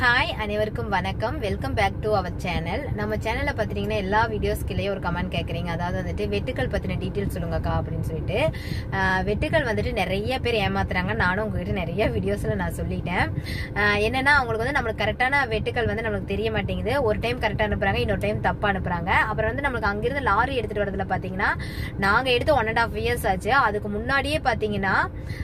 hi அனைவருக்கும் வணக்கம் welcome back to our channel நம்ம சேனல்ல பாத்தீங்கன்னா எல்லா வீடியோஸ்கிலேயே ஒரு கமெண்ட் கேக்குறீங்க அதாவது வந்துட்டு வெட்டுக்கள் பத்தின டீட்டெயில் சொல்லுங்கக்கா அப்படின்னு சொல்லிட்டு ஆஹ், வெட்டுக்கள் வந்துட்டு நிறைய பேர் ஏமாத்துறாங்க நானும் உங்ககிட்ட நிறைய வீடியோஸ்ல நான் சொல்லிட்டேன் ஆஹ், என்னன்னா அவங்களுக்கு வந்து நம்மளுக்கு கரெக்டான வெட்டுக்கள் வந்து நம்மளுக்கு தெரிய மாட்டேங்குது ஒரு டைம் கரெக்டா அனுப்புறாங்க இன்னொரு டைம் தப்பா அனுப்புறாங்க அப்புறம் வந்து நம்மளுக்கு அங்கிருந்து லாரி எடுத்துட்டு வரதுல பாத்தீங்கன்னா நாங்க எடுத்து ஒன் அண்ட் ஆஃப் இயர்ஸ் ஆச்சு அதுக்கு முன்னாடியே பாத்தீங்கன்னா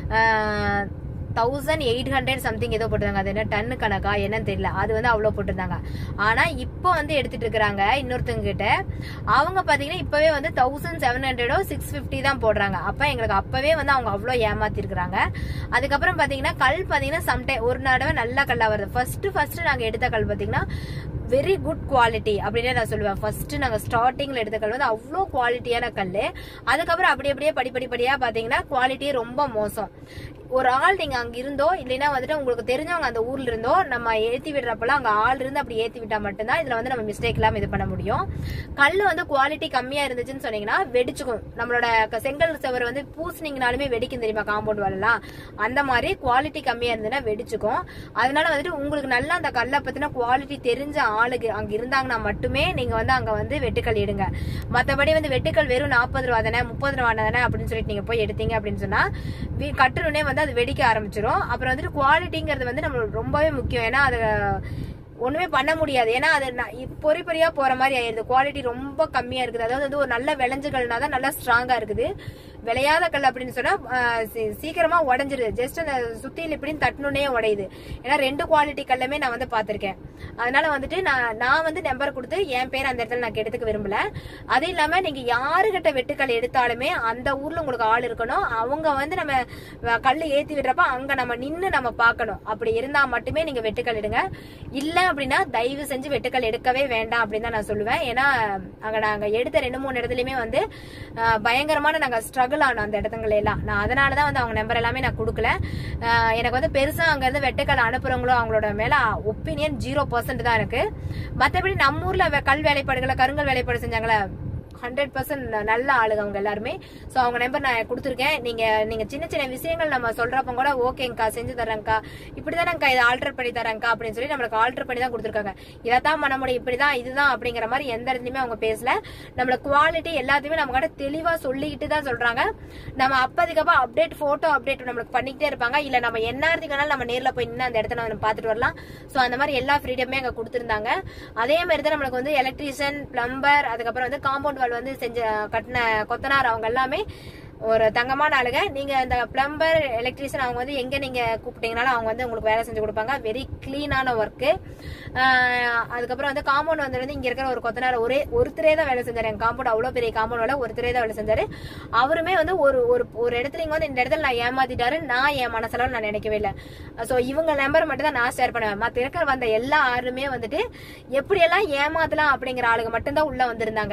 ah, thousand eight hundred something ஏதோ போட்டிருந்தாங்க அது என்ன டன்னு கணக்கா என்னன்னு தெரியல அது வந்து அவ்வளவு போட்டிருந்தாங்க ஆனா இப்போ வந்து எடுத்துட்டு இருக்கிறாங்க இன்னொருத்தங்க கிட்ட அவங்க பாத்தீங்கன்னா இப்பவே வந்து தௌசண்ட் செவன் ஹண்ட்ரடோ சிக்ஸ் பிப்டி தான் போடுறாங்க அப்ப எங்களுக்கு அப்பவே வந்து அவங்க அவ்வளவு ஏமாத்தி இருக்கிறாங்க அதுக்கப்புறம் பாத்தீங்கன்னா கல் பாத்தீங்கன்னா சம்டைம் ஒரு தடவை நல்லா கல்லா வருது ஃபர்ஸ்ட் ஃபர்ஸ்ட் நாங்க எடுத்த கல் பாத்தீங்கன்னா வெரி குட் குவாலிட்டி அப்படின்னு நான் சொல்லுவேன் ஃபர்ஸ்ட் நாங்க ஸ்டார்டிங்ல எடுத்த கல் வந்து அவ்வளோ குவாலிட்டியான கல் அதுக்கப்புறம் அப்படி அப்படியே படிப்படி படியா பாத்தீங்கன்னா குவாலிட்டி ரொம்ப மோசம் ஒரு ஆள் நீங்க அங்க இருந்தோ இல்லைன்னா வந்துட்டு உங்களுக்கு தெரிஞ்சவங்க அந்த ஊர்ல இருந்தோ நம்ம ஏத்தி விடுறப்பெல்லாம் அங்க ஆள் இருந்து அப்படி ஏத்தி விட்டா மட்டும்தான் இதுல வந்து நம்ம மிஸ்டேக் இல்லாம இது பண்ண முடியும் கல் வந்து குவாலிட்டி கம்மியா இருந்துச்சுன்னு சொன்னீங்கன்னா வெடிச்சுக்கும் நம்மளோட க- செங்கல் செவர் வந்து பூசினீங்கனாலுமே வெடிக்கும் தெரியுமா காம்பவுண்ட் வரலாம் அந்த மாதிரி குவாலிட்டி கம்மியா இருந்ததுன்னா வெடிச்சுக்கும் அதனால வந்துட்டு உங்களுக்கு நல்லா அந்த கல்லை பத்தின குவாலிட்டி தெரிஞ்ச ஆளுக்கு அங்க இருந்தாங்கன்னா மட்டுமே நீங்க வந்து அங்க வந்து வெட்டுக்கல் எடுங்க மத்தபடி வந்து வெட்டுக்கல் வெறும் நாற்பது ரூபா தானே முப்பது ரூபா தானே அப்படின்னு சொல்லிட்டு நீங்க போய் எடுத்தீங்க அப்படின்னு சொன்னா வீ- கட்டுனோடனே வந்து அது வெடிக்க ஆரம்பிச்சிரும் அப்புறம் வந்துட்டு குவாலிட்டிங்கிறது வந்து நம்மளுக்கு ரொம்பவே முக்கியம் ஏன்னா அது ஒண்ணுமே பண்ண முடியாது ஏன்னா அது ந- இ- பொறி பொறியா போற மாதிரி ஆயிருது குவாலிட்டி ரொம்ப கம்மியா இருக்குது அதாவது வந்து ஒரு நல்ல விளைஞ்சுகள்னா தான் நல்லா ஸ்ட்ராங்கா இருக்குது விளையாத கல் அப்படின்னு சொன்னா ஆஹ், சீ- சீக்கிரமா உடஞ்சிருது ஜஸ்ட் அந்த சுத்தியில் இப்படின்னு தட்டணுனே உடையுது ஏன்னா ரெண்டு குவாலிட்டி கல்லுமே நான் வந்து பாத்திருக்கேன் அதனால வந்துட்டு நான் நான் வந்து நம்பர் கொடுத்து என் பேர் அந்த இடத்துல நான் கெடுத்துக்க விரும்பல அது இல்லாம நீங்க யாருகிட்ட வெட்டுக்கல் எடுத்தாலுமே அந்த ஊர்ல உங்களுக்கு ஆள் இருக்கணும் அவங்க வந்து நம்ம அஹ், கல்லு ஏத்தி விடுறப்ப அங்க நம்ம நின்னு நம்ம பார்க்கணும் அப்படி இருந்தா மட்டுமே நீங்க வெட்டுக்கல் எடுங்க இல்ல அப்படின்னா தயவு செஞ்சு வெட்டுக்கல் எடுக்கவே வேண்டாம் அப்படின்னு தான் நான் சொல்லுவேன் ஏன்னா அங்க நாங்க எடுத்த ரெண்டு மூணு இடத்துலயுமே வந்து அஹ், பயங்கரமான நாங்க ஸ்ட்ரகிள் ஆனோம் அந்த இடத்துங்கள எல்லாம் நான் அதனாலதான் வந்து அவங்க நம்பர் எல்லாமே நான் கொடுக்கல அஹ், எனக்கு வந்து பெருசா அங்க இருந்து வெட்டுக்கல் அனுப்புறவங்களோ அவங்களோட மேல ஒப்பீனியன் ஜீரோ பர்சன்ட் தான் இருக்கு மத்தபடி நம்ம ஊர்ல வே- கல் வேலைப்பாடுகளை கருங்கல் வேலைப்பாடு செஞ்சாங்களே ஹண்ட்ரட் பர்சன்ட் நல்ல ஆளுங்க அவங்க எல்லாருமே சோ அவங்க நம்பர் நான் கொடுத்துருக்கேன் நீங்க நீங்க சின்ன சின்ன விஷயங்கள் நம்ம சொல்றப்ப கூட ஓகேங்கக்கா செஞ்சு தரேன்க்கா இப்படிதானக்கா இதை ஆல்டர் பண்ணி தரேன்க்கா அப்படின்னு சொல்லி நம்மளுக்கு ஆல்டர் பண்ணி தான் கொடுத்துருக்காங்க இதைத்தான் பண்ண முடியும் இப்படிதான் இதுதான் அப்படிங்கிற மாதிரி எந்த இடத்துலயுமே அவங்க பேசல நம்மள குவாலிட்டி எல்லாத்தையுமே நம்ம கிட்ட தெளிவா சொல்லிக்கிட்டு தான் சொல்றாங்க நம்ம அப்போதைக்கப்ப அப்டேட் போட்டோ அப்டேட் நம்மளுக்கு பண்ணிக்கிட்டே இருப்பாங்க இல்ல நம்ம என்ன வேணாலும் நம்ம நேர்ல போய் நின்று அந்த இடத்த நம்ம பார்த்துட்டு வரலாம் சோ அந்த மாதிரி எல்லா ஃப்ரீடமே அங்க கொடுத்திருந்தாங்க அதே மாதிரி தான் நம்மளுக்கு வந்து எலக்ட்ரீஷியன் பிளம்பர் அதுக்கப்புறம் வந்து காம்பவுண்ட் வால் வந்து செஞ்ச கட்டின கொத்தனார் அவங்க எல்லாமே ஒரு தங்கமான ஆளுங்க நீங்க இந்த பிளம்பர் எலக்ட்ரீஷியன் அவங்க வந்து எங்க நீங்க கூப்பிட்டீங்கனாலும் அவங்க வந்து உங்களுக்கு வேலை செஞ்சு கொடுப்பாங்க வெரி கிளீனான ஒர்க்கு அதுக்கப்புறம் வந்து காம்பவுண்ட் வந்து வந்து இங்க இருக்கிற ஒரு கொத்தனார் ஒரே ஒருத்தரே தான் வேலை செஞ்சாரு எங்க காம்பவுண்ட் அவ்வளவு பெரிய காம்பவுண்ட் வேலை ஒருத்தரே தான் வேலை செஞ்சாரு அவருமே வந்து ஒரு ஒரு ஒரு இடத்துல இங்க வந்து இந்த இடத்துல நான் ஏமாத்திட்டாரு நான் என் மனசளவு நான் நினைக்கவே இல்லை சோ இவங்க நம்பர் மட்டும் தான் நான் ஷேர் பண்ணுவேன் மத்த இருக்கிற வந்த எல்லா ஆளுமே வந்துட்டு எப்படியெல்லாம் ஏமாத்தலாம் அப்படிங்கிற ஆளுங்க மட்டும்தான் உள்ள வந்திருந்தாங்க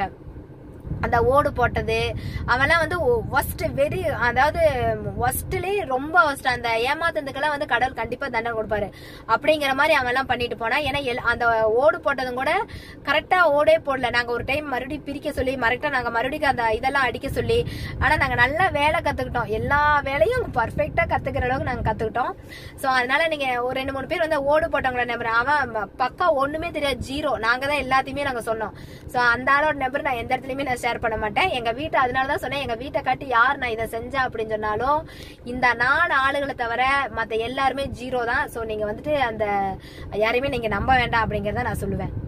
அந்த ஓடு போட்டது அவன்லாம் வந்து ஒஸ்ட் வெரி அதாவது ஒஸ்ட்லயே ரொம்ப ஒஸ்ட் அந்த ஏமாத்துறதுக்கெல்லாம் வந்து கடவுள் கண்டிப்பா தண்டனை கொடுப்பாரு அப்படிங்கிற மாதிரி அவன் எல்லாம் பண்ணிட்டு போனா ஏன்னா எல்- அந்த ஓடு போட்டதும் கூட கரெக்டா ஓடே போடல நாங்க ஒரு டைம் மறுபடியும் பிரிக்க சொல்லி கரெக்டா நாங்க மறுபடியும் அந்த இதெல்லாம் அடிக்க சொல்லி ஆனா நாங்க நல்லா வேலை கத்துக்கிட்டோம் எல்லா வேலையும் பர்ஃபெக்டா கத்துக்கிற அளவுக்கு நாங்க கத்துக்கிட்டோம் சோ அதனால நீங்க ஒரு ரெண்டு மூணு பேர் வந்து ஓடு போட்டவங்கள நம்பர் அவன் ம- பக்கா ஒண்ணுமே தெரியாது ஜீரோ நாங்க தான் எல்லாத்தையுமே நாங்க சொன்னோம் சோ அந்த ஆளோட நம்பர் நான் எந்த இடத்துலயுமே நான் ஷேர் பண்ண மாட்டேன் எங்க வீட்டை அதனாலதான் சொன்னேன் எங்க வீட்டை காட்டி யார் நான் இதை செஞ்சேன் அப்படின்னு சொன்னாலும் இந்த நாலு ஆளுகளை தவிர மத்த எல்லாருமே ஜீரோ தான் சோ நீங்க வந்துட்டு அந்த யாரையுமே நீங்க நம்ப வேண்டாம் அப்படிங்கறத நான் சொல்லுவேன்